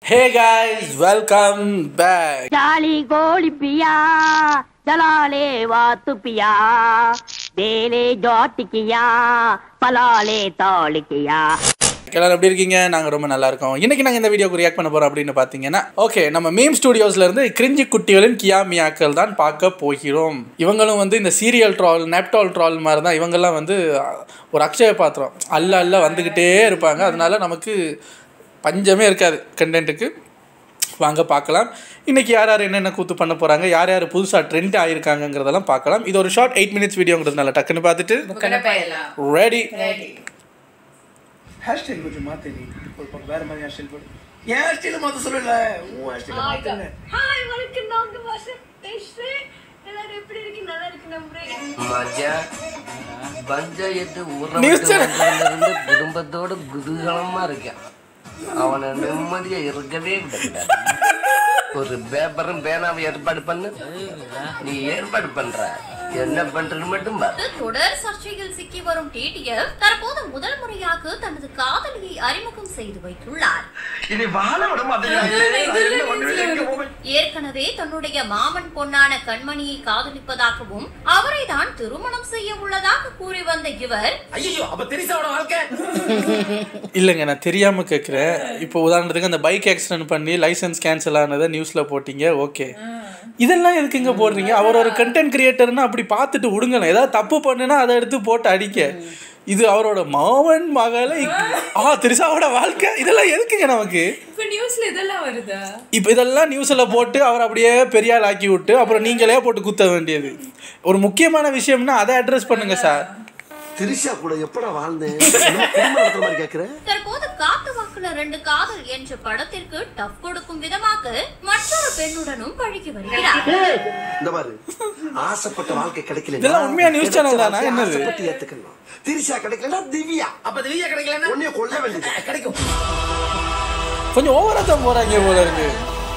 ஹே guys welcome back जाली गोली पिया जलाले वातु पिया बेले जौट किया पलाले तौल किया எல்லாரும் எப்படி இருக்கீங்க நாங்கள் ரொம்ப நல்லா இருக்கோம் இன்னைக்கு நாங்கள் இந்த வீடியோக்கு ரியாக்ட் பண்ண போகிறோம் அப்படின்னு பார்த்தீங்கன்னா ஓகே நம்ம மீம் ஸ்டுடியோஸ்ல இருந்து கிரிஞ்சி குட்டிகளின் கியா மியாக்கள் தான் பார்க்க போகிறோம் இவங்களும் வந்து இந்த சீரியல் ட்ரால் நெப்டால் ட்ரால் மாதிரி தான் இவங்கெல்லாம் வந்து அஹ், ஒரு அக்ஷய பாத்திரம் அல்ல அல்ல வந்துக்கிட்டே இருப்பாங்க அதனால நமக்கு பஞ்சமே இருக்காது கண்டென்ட்டுக்கு வாங்க பார்க்கலாம் இன்னைக்கு யார் யார் என்னென்ன கூத்து பண்ண போகிறாங்க யார் யார் புதுசாக ட்ரெண்ட் ஆகிருக்காங்கங்கிறதெல்லாம் பார்க்கலாம் இது ஒரு ஷார்ட் எயிட் மினிட்ஸ் வீடியோங்கிறதுனால டக்குன்னு பார்த்துட்டு ரெடி ஹேர் ஸ்டைல் கொஞ்சம் மாத்து நீ ஒரு பக்கம் வேற மாதிரி ஹேர் ஸ்டைல் போடு என் ஹேர் ஸ்டைல மாத்த சொல்லல உன் ஹேர் ஸ்டைல மாத்துங்க ஹாய் வணக்கம் நாங்க வாசன் பேசுறேன் எல்லாரும் எப்படி இருக்கீங்க நல்லா இருக்கு நம்புறேன் மஜா பஞ்சாயத்து News channel. இருந்து குடும்பத்தோட குதூகலமா இருக்கேன் அவனை நிம்மதியா இருக்கவே விடல ஒரு பேப்பரும் பேனாவை ஏற்பாடு பண்ணு நீ ஏற்பாடு பண்ற என்ன பண்றது மட்டும் பாரு தொடர் சர்ச்சையில் சிக்கி வரும் டிடிஎஃப் தற்போது முதல் முறையாக தனது காதலியை அறிமுகம் செய்து வைத்துள்ளார் இனி வாழ விட மாட்டேங்கிறாங்க ஏற்கனவே தன்னுடைய மாமன் பொன்னான கண்மணியை காதலிப்பதாகவும் அவரை தான் திருமணம் செய்ய உள்ளதாக கூறி வந்த இவர் ஐயோ அப்ப தெரிசாவோட வாழ்க்கை இல்லைங்க நான் தெரியாமல் கேட்குறேன் இப்போ உதாரணத்துக்கு அந்த பைக் ஆக்சிடென்ட் பண்ணி லைசன்ஸ் கேன்சல் ஆனதை நியூஸில் போட்டீங்க ஓகே இதெல்லாம் எதுக்குங்க போடுறீங்க அவர் ஒரு கண்டென்ட் கிரியேட்டர்னா அப்படி பார்த்துட்டு விடுங்களேன் ஏதாவது தப்பு பண்ணுனா அதை எடுத்து போட்டு அடிக்க இது அவரோட மாமன் மகளை ஆ திரிசாவோட வாழ்க்கை இதெல்லாம் எதுக்குங்க நமக்கு இப்ப நியூஸ்ல இதெல்லாம் வருதா இப்போ இதெல்லாம் நியூஸில் போட்டு அவர் அப்படியே பெரிய ஆள் ஆக்கி விட்டு அப்புறம் நீங்களே போட்டு குத்த வேண்டியது ஒரு முக்கியமான விஷயம்னா அதை அட்ரஸ் பண்ணுங்க சார் திரிஷா கூட எப்படா வாழ்ந்தேன் என்னமோ குடும்பம் நடத்துற மாதிரி கேக்குறேன் தற்போது காட்டு வாக்குல ரெண்டு காதல் என்ற படத்திற்கு டஃப் கொடுக்கும் விதமாக மற்றொரு பெண்ணுடனும் பழகி வருகிறார் இந்த பாரு ஆசைப்பட்ட வாழ்க்கை கிடைக்கல இதெல்லாம் உண்மையா news channel தானா? என்னது? ஆசைப்பட்டு ஏத்துக்கணும் திரிஷா கிடைக்கலனா திவ்யா அப்ப திவ்யா கிடைக்கலன்னா உன்னைய கொல்ல வேண்டியது கிடைக்கும் கொஞ்சம் ஓவரா தான் போறாங்க போல இருக்கு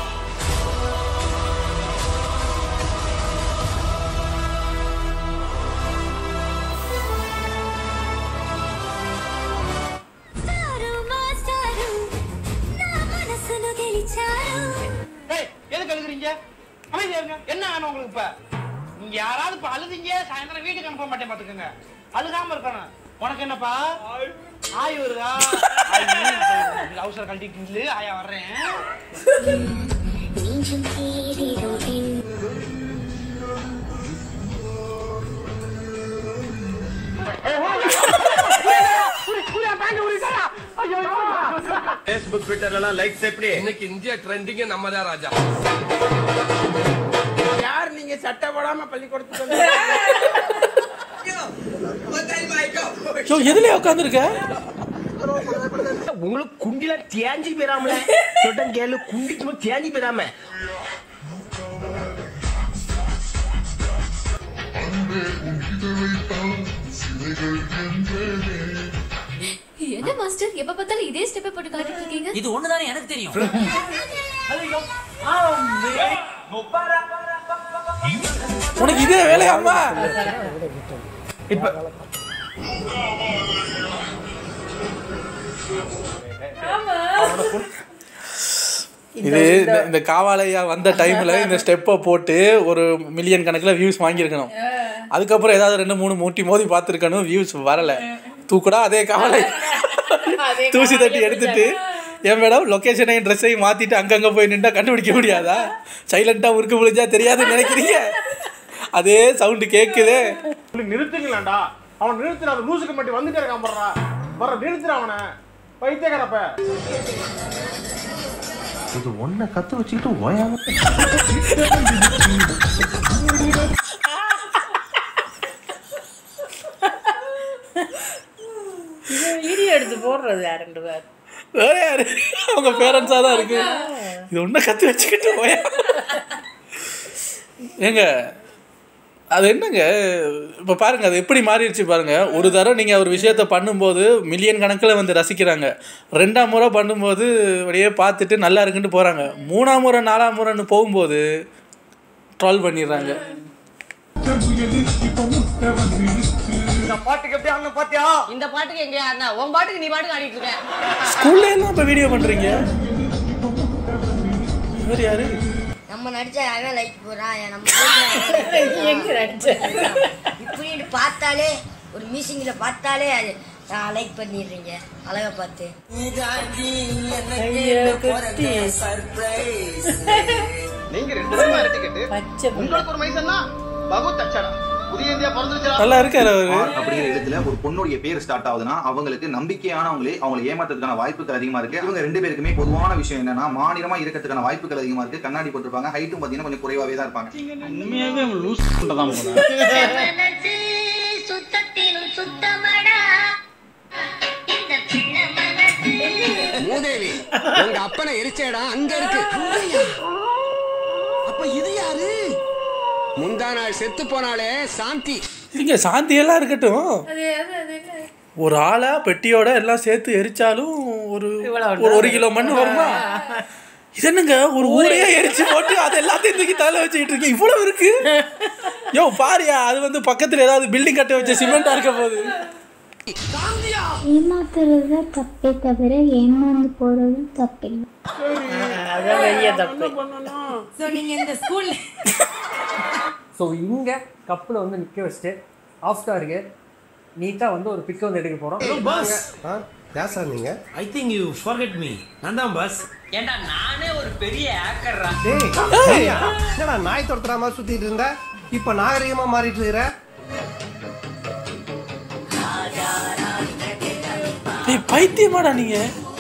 ஏய், எதுக்கு அழுகுறீங்க அமைதியா இருங்க என்ன வேணும் உங்களுக்கு இப்ப நீங்க யாராவது இப்ப அழுதீங்க சாயந்தரம் வீட்டுக்கு அனுப்ப மாட்டேன் பாத்துக்கோங்க அழுகாம இருக்கணும் உனக்கு என்னப்பா ஆய் வருதா ஆய், நீ அவசர கழட்டிட்டு நில்லு, ஆயா வர்றேன் Facebook ட்விட்டர்ல எல்லாம் லைக்ஸ் எப்படி இன்னைக்கு இந்தியா ட்ரெண்டிங்க நம்ம தான் ராஜா யார் நீங்க சட்டை போடாம பள்ளிக்கூடத்துக்கு யோ எதுலயே உட்காந்துருக்க உங்களுக்கு குண்டில தேஞ்சி போயிடாமல சொல்றேன் கேளு குண்டிக்கு தேஞ்சி போயிடாம என்ன மாஸ்டர் எப்ப பார்த்தாலும் இதே ஸ்டெப்பை போட்டு காட்டிட்டு இருக்கீங்க இது ஒண்ணுதானே எனக்கு தெரியும் உனக்கு இதே வேலையாமா இப்ப இது இந்த- இந்த காவாலையா வந்த டைம்ல இந்த ஸ்டெப்பை போட்டு ஒரு மில்லியன் கணக்கில் வியூஸ் வாங்கியிருக்கணும் அதுக்கப்புறம் ஏதாவது ரெண்டு மூணு மூட்டி மோதி பார்த்துருக்கணும் வியூஸ் வரல தூக்குடா அதே காவாலை தூசி தட்டி எடுத்துட்டு ஏன் மேடம் லொக்கேஷனையும் ட்ரெஸ்ஸையும் மாற்றிட்டு அங்கங்கே போய் நின்றா கண்டுபிடிக்க முடியாதா சைலண்ட்டாக முறுக்கு முடிஞ்சா தெரியாதுன்னு நினைக்கிறீங்க அதே சவுண்டு கேட்குதே நிறுத்துங்களேன்டா அவன் நிறுத்துற அந்த லூசுக்கு மட்டும் வந்துட்டே இருக்கான் போடுறா வர நிறுத்துற அவனை பைத்தியக்காரப்ப இது ஒன்ன கத்து வச்சுக்கிட்டு ஓயாம வீடியோ எடுத்து போடுறது யார் ரெண்டு பேர் வேற யாரு அவங்க பேரண்ட்ஸாக தான் இருக்கு இது ஒன்றும் கற்று வச்சுக்கிட்டு போயா ஏங்க அது என்னங்க இப்போ பாருங்க அது எப்படி மாறிடுச்சு பாருங்க ஒரு தடவை நீங்கள் ஒரு விஷயத்த பண்ணும்போது மில்லியன் கணக்கில் வந்து ரசிக்கிறாங்க ரெண்டாம் முறை பண்ணும்போது அப்படியே பார்த்துட்டு நல்லா இருக்குன்ட்டு போகிறாங்க மூணாம் முறை நாலாம் முறைன்னு போகும்போது ட்ரால் பண்ணிடுறாங்க இந்த பாட்டுக்கு எப்படி ஆடணும் பாத்தியா இந்த பாட்டுக்கு எங்க யாருன்னா உன் பாட்டுக்கு நீ பாட்டுக்கு ஆடிட்டு இருக்க ஸ்கூல்ல எல்லாம் இப்போ வீடியோ பண்ணுறீங்க இவர் யாரு நம்ம நடிச்சா அவன் லைக் போடுறான் நம்ம ஊர்ல எங்க நடிச்ச இப்படின்னு பார்த்தாலே ஒரு மீசிங்ல பார்த்தாலே அது லைக் பண்ணிடுறீங்க அழகா பார்த்து ஐயோ குட்டி நீங்க ரெண்டு பேரும் எடுத்துக்கிட்டு பச்சை புள்ள. உங்களுக்கு ஒரு மைசன்னா பகுத் அச்சடா புதிய இந்தியா பிறந்துருச்சா நல்லா இருக்காரு அவரு ஆர் அப்படிங்கிற இடத்துல ஒரு பொண்ணுடைய பேர் ஸ்டார்ட் ஆகுதுன்னா அவங்களுக்கு நம்பிக்கையானவங்களே அவங்களை ஏமாத்துறதுக்கான வாய்ப்புகள் அதிகமா இருக்கு இவங்க ரெண்டு பேருக்குமே பொதுவான விஷயம் என்னன்னா மாநிலமா இருக்கிறதுக்கான வாய்ப்புகள் அதிகமா இருக்கு கண்ணாடி போட்டிருப்பாங்க ஹைட்டும் பாத்தீங்கன்னா கொஞ்சம் குறைவாவே தான் இருப்பாங்க உண்மையாவே அவன் லூஸ் தான் போல சுத்தத்திலும் சுத்தமடா மூதேவி உங்க அப்பனை எரிச்சேடா அங்க இருக்கு அப்ப இது யாரு முந்தா நாள் செத்து போனாலே சாந்தி இங்க சாந்தி எல்லாம் இருக்கட்டும் அது அது அது என்ன ஒரு ஆளா பெட்டியோட எல்லாம் சேர்த்து எரிச்சாலும் ஒரு ஒரு ஒரு கிலோ மண் வருமா இது என்னங்க ஒரு ஊரையே எரிச்சு போட்டு அது எல்லாத்தையும் தூக்கி தலை வச்சுக்கிட்டு இருக்கீங்க இவ்வளவு இருக்கு யோ பாரியா அது வந்து பக்கத்துல ஏதாவது பில்டிங் கட்ட வச்ச சிமெண்டா இருக்க போகுது ஏமாத்துறது தப்பே தவிர ஏமாந்து போறது தப்பில்லை அதான் பெரிய தப்பு ஸோ நீங்க இந்த ஸ்கூல்ல ஸோ இங்கே கப்பில் வந்து நிற்க வச்சுட்டு ஆஃப்டாருக்கு நீட்டாக வந்து ஒரு பிக்கை வந்து எடுக்க போகிறோம் பாஸ் யார் சார் நீங்க I think you forget me நான் தான் பாஸ் ஏண்டா நானே ஒரு பெரிய ஆக்கர்ரா டேய் என்னடா நாய் துரத்துற மாதிரி சுத்திட்டு இருந்த இப்ப நாகரிகமா மாறிட்டு இருக்கிற டேய் பைத்தியமாடா நீங்க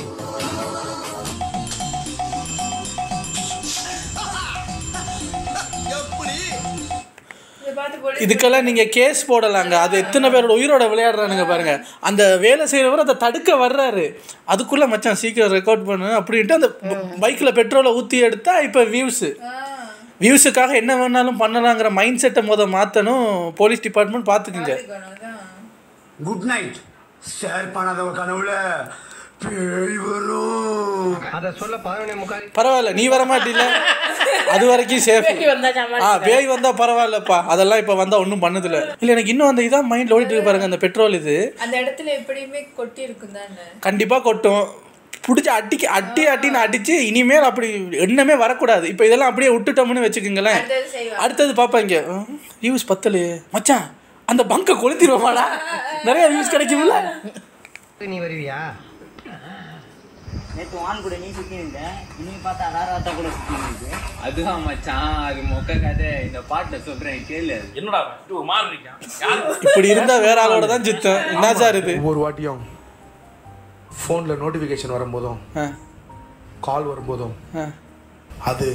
இதை பார்த்து போலீஸ் இதுக்கெல்லாம் நீங்க கேஸ் போடலாங்க அது எத்தனை பேரோட உயிரோட விளையாடுறானுங்க பாருங்க அந்த வேலை செய்யறவர் அதை தடுக்க வர்றாரு அதுக்குள்ள மச்சான் சீக்கிரம் ரெக்கார்ட் பண்ணு அப்படின்ட்டு அந்த பைக்ல பெட்ரோலை ஊத்தி எடுத்தா இப்ப வியூஸ் வியூஸுக்காக என்ன வேணாலும் பண்ணலாங்கிற மைண்ட் செட்டை முத மாத்தணும் போலீஸ் டிபார்ட்மெண்ட் பாத்துக்குங்க குட் நைட் ஷேர் பண்ணாதவ கனவுல பேய் வரும் அத சொல்ல பதினொன்னே முக்கால் பரவாயில்ல நீ வர மாட்டில அது வரைக்கும் சேஃப் பேய் வந்தா ஆ சமாளிச்சுட்டேன். பேய் வந்தா பரவாயில்லப்பா அதெல்லாம் இப்ப வந்தா ஒன்றும் பண்ணுதில்ல இல்ல எனக்கு இன்னும் அந்த இதான் மைண்ட்ல ஓடிட்டு இருக்கு பாருங்க அந்த பெட்ரோல் இது அந்த இடத்துல எப்படியுமே கொட்டி இருக்கும் தானே கண்டிப்பாக கொட்டும் பிடிச்சி அடிக்க அட்டி அட்டின்னு அடிச்சு இனிமேல் அப்படி எண்ணமே வரக்கூடாது இப்போ இதெல்லாம் அப்படியே விட்டுட்டோம்னு வச்சுக்கோங்களேன் அடுத்தது செய்வாங்க. அடுத்தது பார்ப்பாங்க வியூஸ் பத்தலையே மச்சான் அந்த பங்கை கொளுத்திடுவோமாடா நிறைய வியூஸ் கிடைக்கும்ல நீ வருவியா நேத்து வான் கூட நீ சுத்தி இருந்த இன்னைக்கு பார்த்தா வேற ஒருத்த கூட சுத்தி இருக்கு அதுதான் மச்சான் அது மொக்க கதை இந்த பாட்டை சொல்றேன் கேளு என்னடா இது ஒரு மாதிரி இருக்கான் இப்படி இருந்தா வேற ஆளோட தான் சுத்தம் என்ன சார் இது ஒவ்வொரு வாட்டியும் ஃபோனில் நோட்டிஃபிகேஷன் வரும்போதும் ஆ. கால் வரும்போதும் ஆ. அது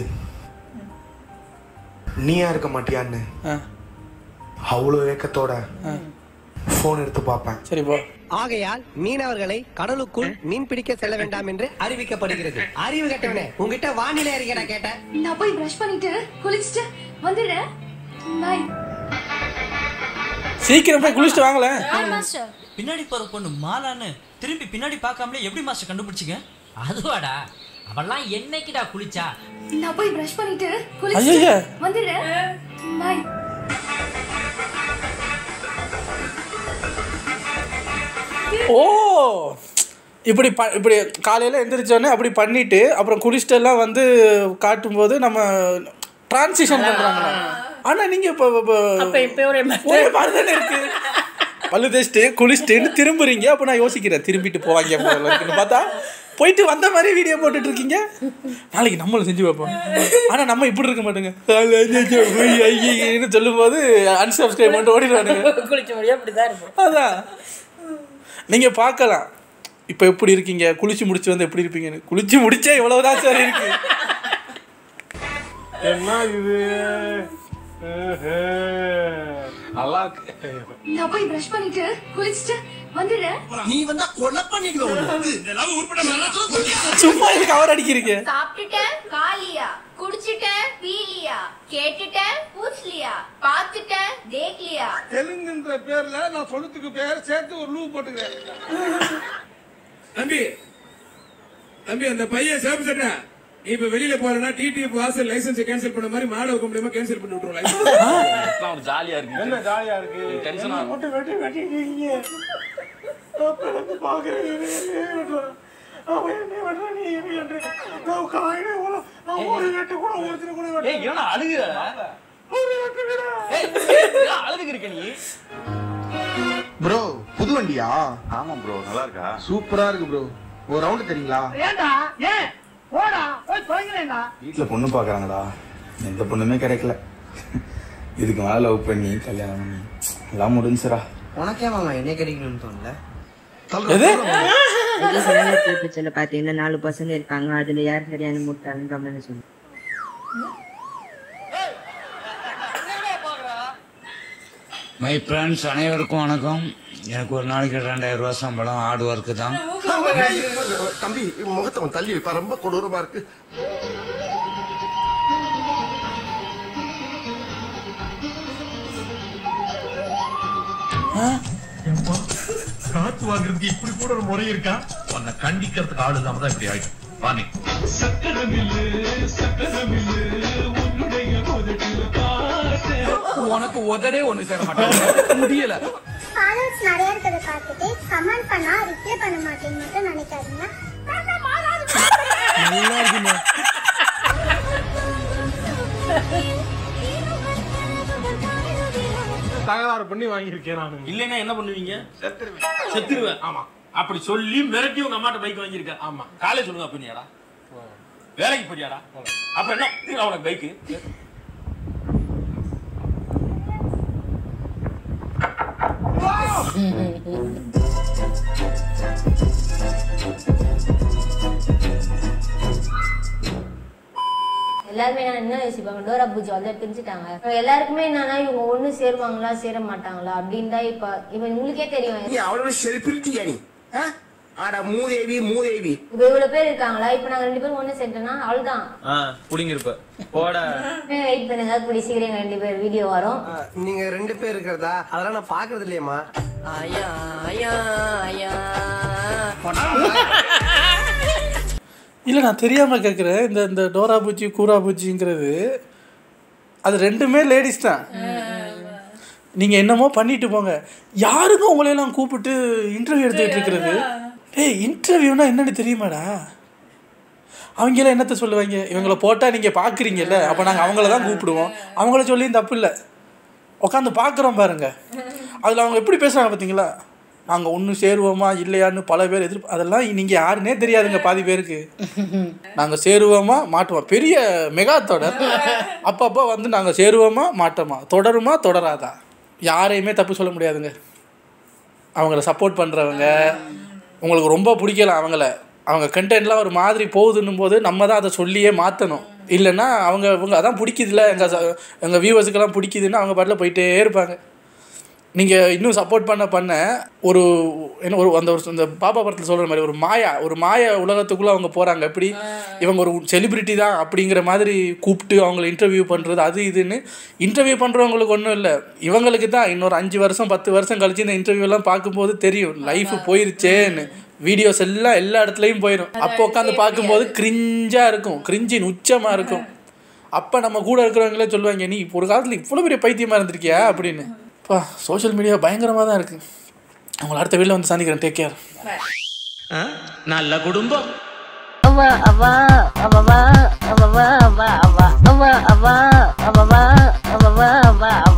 நீயா இருக்க மாட்டியான்னு ஆ. அவ்வளோ ஏக்கத்தோட ஃபோன் எடுத்து பார்ப்பேன் சரி போ ஆகையால் மீனவர்களை கடலுக்குள் மீன் பிடிக்க செல்ல வேண்டாம் என்று அறிவிக்கப்படுகிறது அறிவு கட்டவனே உங்ககிட்ட வானிலை அறிக்கை கேட்டேன் நான் போய் பிரஷ் பண்ணிட்டு குளிச்சுட்டு வந்துடுறேன் பாய் சீக்கிரம் போய் குளிச்சுட்டு வாங்கல மாஸ்டர் பின்னாடி போற பொண்ணு மாலான்னு திரும்பி பின்னாடி பார்க்காமலே எப்படி மாஸ்டர் கண்டுபிடிச்சிங்க அதுவாடா அவெல்லாம் என்னைக்குடா குளிச்சா நான் போய் பிரஷ் பண்ணிட்டு ஐயையே. குளிச்சுட்டு வந்துடுறேன் பாய் ஓ இப்படி ப இப்படி காலையில் எந்திரிச்சோடனே அப்படி பண்ணிட்டு அப்புறம் குளிச்சுட்டு எல்லாம் வந்து காட்டும்போது நம்ம டிரான்சிஷன் பண்ணுறாங்களா ஆனால் நீங்கள் இப்போ அப்ப இப்ப ஒரே மாதிரி ஒரே மாதிரி தானே இருக்கு பல்லு தேய்ச்சிட்டு குளிச்சுட்டுன்னு திரும்புறீங்க அப்போ நான் யோசிக்கிறேன் திரும்பிட்டு போவாங்க போல இருக்குன்னு பார்த்தா போயிட்டு வந்த மாதிரி வீடியோ போட்டுட்டு இருக்கீங்க நாளைக்கு நம்மளும் செஞ்சு வைப்போம் ஆனால் நம்ம இப்படி இருக்க மாட்டோங்க சொல்லும்போது அன்சப்ஸ்கிரைப் பண்ணிட்டு ஓடிடுவானுங்க குளிச்ச முடியும் அப்படிதான் இருப்போம் அதான் நீங்கள் பார்க்கலாம் இப்போ எப்படி இருக்கீங்க குளிச்சு முடிச்சு வந்து எப்படி இருப்பீங்கன்னு குளிச்சு முடிச்சா இவ்வளவுதான் சார் இருக்கு என்ன இது நல்லா இருக்கு நான் போய் பிரஷ் பண்ணிட்டு குளிச்சுட்டு வந்துடுறேன் நீ வந்தா கொலை பண்ணிடுவோம் சும்மா எனக்கு அவர் அடிக்கிறீங்க சாப்பிட்டுட்டேன் காலியா குடிச்சிட்டேன் பீலியா கேட்டுட்டேன் பூச்லியா பார்த்துட்டேன் தேக்லியா தெலுங்குன்ற பேர்ல நான் சொல்லுறதுக்கு பேர் சேர்த்து ஒரு லூ போட்டுக்கிறேன் தம்பி தம்பி அந்த பையன் சேப்பு சட்டை நீ இப்ப வெளியில போறேன்னா டிடிஎஃப் வாசல் லைசன்ஸ் கேன்சல் பண்ண மாதிரி மாடல் கம்பெனிமா கேன்சல் பண்ணி விட்டுருவோம் license. ஒரு ஜாலியா இருக்கு என்ன ஜாலியா இருக்கு டென்ஷனா என்ன மட்டும் வெட்டி வெட்டிட்டீங்க அப்ப எனக்கு பாக்குறேன் அவன் என்ன வெட்டுறான் நீ என்ன பண்ற நான் காயினே ஒரு வெட்டு கூட ஒருத்தர் கூட வெட்டு. ஏய் ஏன்னா அழுகுற ஒரு வெட்டு கூட. ஏய் ஏன் அழுதுக்கு இருக்க நீ ப்ரோ புது வண்டியா ஆமா ப்ரோ நல்லா இருக்கா சூப்பரா இருக்கு ப்ரோ ஒரு ரவுண்ட் தெரியுங்களா ஏன்டா ஏன் போடா போய் தொலைங்களேன்டா வீட்டுல பொண்ணு பாக்குறாங்கடா எந்த பொண்ணுமே கிடைக்கல இதுக்கு மேல லவ் பண்ணி கல்யாணம் பண்ணி எல்லாம் முடிஞ்சுடா உனக்கே மாமா என்ன கிடைக்கணும்னு தோணல எது பிக்சர்ல பாத்தீங்கன்னா நாலு பசங்க இருக்காங்க அதுல யார் சரியான முட்டான்னு கமெண்ட் சொல்லு மை ஃப்ரெண்ட்ஸ் அனைவருக்கும் வணக்கம் எனக்கு ஒரு நாளைக்கு ரெண்டாயிரம் ரூபா சம்பளம் ஹார்ட் ஒர்க்கு தான் தம்பி முகத்தை அவன் தள்ளி வைப்பா ரொம்ப கொடூரமா இருக்கு காத்து வாங்குறதுக்கு இப்படி கூட ஒரு முறை இருக்கா உன்னை கண்டிக்கிறதுக்கு ஆள் இல்லாம தான் இப்படி ஆயிடும் வாணி உனக்கு உதடே ஒண்ணு சேர மாட்டேன் முடியல ஃபாலோவர்ஸ் நிறைய இருக்கிறத பார்த்துட்டு கமெண்ட் பண்ணா ரிப்ளை பண்ண மாட்டேன்னு மட்டும் நினைக்காதீங்க நல்லா இருக்குங்க தகராறு பண்ணி வாங்கியிருக்கேன் நானு இல்லைன்னா என்ன பண்ணுவீங்க செத்துருவேன் ஆமா அப்படி சொல்லி மிரட்டி உங்க அம்மாட்ட பைக் வாங்கியிருக்க ஆமா காலேஜ் சொல்லுங்க அப்படியாடா வேலைக்கு போறியாடா அப்ப என்ன இதுடா உனக்கு பைக்கு எல்லாருமே நான் என்ன யோசிப்பாங்க டோரா பூஜி வந்து பிரிஞ்சுட்டாங்க எல்லாருக்குமே என்னன்னா இவங்க ஒண்ணு சேருவாங்களா சேர மாட்டாங்களா அப்படின்னு தான் இப்ப இவன் உங்களுக்கே தெரியும் நீ அவளோட செலிபிரிட்டியா நீ ஆ? ஆடா மூதேவி மூதேவி இப்ப இவ்வளவு பேர் இருக்காங்களா இப்ப நாங்க ரெண்டு பேரும் ஒண்ணு சேர்ந்தோம்னா அவ்வளவுதான் ஆ புடிங்கிருப்ப போட வெயிட் பண்ணுங்க கூடி சீக்கிரம் எங்க ரெண்டு பேர் வீடியோ வரும் நீங்க ரெண்டு பேர் இருக்கிறதா அதெல்லாம் நான் பாக்குறது இல்லையம்மா ஐயா ஐயா ஐயா இல்லை நான் தெரியாமல் கேட்குறேன் இந்த இந்த டோரா பூச்சி கூரா பூச்சிங்கிறது அது ரெண்டுமே லேடிஸ் தான் நீங்கள் என்னமோ பண்ணிட்டு போங்க யாருங்க உங்களையெல்லாம் கூப்பிட்டு இன்டர்வியூ எடுத்துக்கிட்டு இருக்கிறது ஏய் இன்டர்வியூனா என்னன்னு தெரியுமாடா அவங்களாம் என்னத்த சொல்லுவாங்க இவங்கள போட்டால் நீங்கள் பார்க்குறீங்கல்ல அப்போ நாங்கள் அவங்கள தான் கூப்பிடுவோம் அவங்கள சொல்லியும் தப்பு இல்லை உட்காந்து பார்க்குறோம் பாருங்க அதில் அவங்க எப்படி பேசுகிறாங்க பார்த்தீங்களா நாங்கள் ஒன்று சேருவோமா இல்லையான்னு பல பேர் எதிர் அதெல்லாம் நீங்கள் யாருன்னே தெரியாதுங்க பாதி பேருக்கு நாங்கள் சேருவோமா மாட்டோமா பெரிய மெகா தொடர் அப்பப்போ வந்து நாங்கள் சேருவோமா மாட்டோமா தொடருமா தொடராதா யாரையுமே தப்பு சொல்ல முடியாதுங்க அவங்கள சப்போர்ட் பண்ணுறவங்க உங்களுக்கு ரொம்ப பிடிக்கல அவங்கள அவங்க கண்டென்ட்லாம் ஒரு மாதிரி போகுதுன்னும் போது நம்ம தான் அதை சொல்லியே மாற்றணும் இல்லைன்னா அவங்க இவங்க அதான் பிடிக்குதுல்ல எங்கள் எங்கள் வியூவர்ஸுக்கெல்லாம் பிடிக்குதுன்னு அவங்க பாட்டில் போயிட்டே இருப்பாங்க நீங்கள் இன்னும் சப்போர்ட் பண்ண பண்ண ஒரு என்ன ஒரு அந்த ஒரு இந்த பாபா படத்தில் சொல்கிற மாதிரி ஒரு மாயா ஒரு மாய உலகத்துக்குள்ளே அவங்க போகிறாங்க எப்படி இவங்க ஒரு செலிபிரிட்டி தான் அப்படிங்கிற மாதிரி கூப்பிட்டு அவங்கள இன்டர்வியூ பண்ணுறது அது இதுன்னு இன்டர்வியூ பண்ணுறவங்களுக்கு ஒன்றும் இல்லை இவங்களுக்கு தான் இன்னொரு அஞ்சு வருஷம் பத்து வருஷம் கழிச்சு இந்த இன்டர்வியூலாம் பார்க்கும்போது தெரியும் லைஃப் போயிருச்சேன்னு வீடியோஸ் எல்லாம் எல்லா இடத்துலையும் போயிடும் அப்போ உட்காந்து பார்க்கும்போது கிரிஞ்சாக இருக்கும் கிரிஞ்சின் உச்சமாக இருக்கும் அப்போ நம்ம கூட இருக்கிறவங்களே சொல்லுவாங்க நீ ஒரு காலத்தில் இவ்வளோ பெரிய பைத்தியமாக இருந்திருக்கியா அப்படின்னு அப்பா சோஷியல் மீடியா பயங்கரமாக தான் இருக்குது உங்களை அடுத்த வீட்டில் வந்து சந்திக்கிறேன் டேக் கேர் நல்ல குடும்பம் அவா அவா அவவா அவவா அவா அவா அவா அவா அவவா அவவா அவா அவா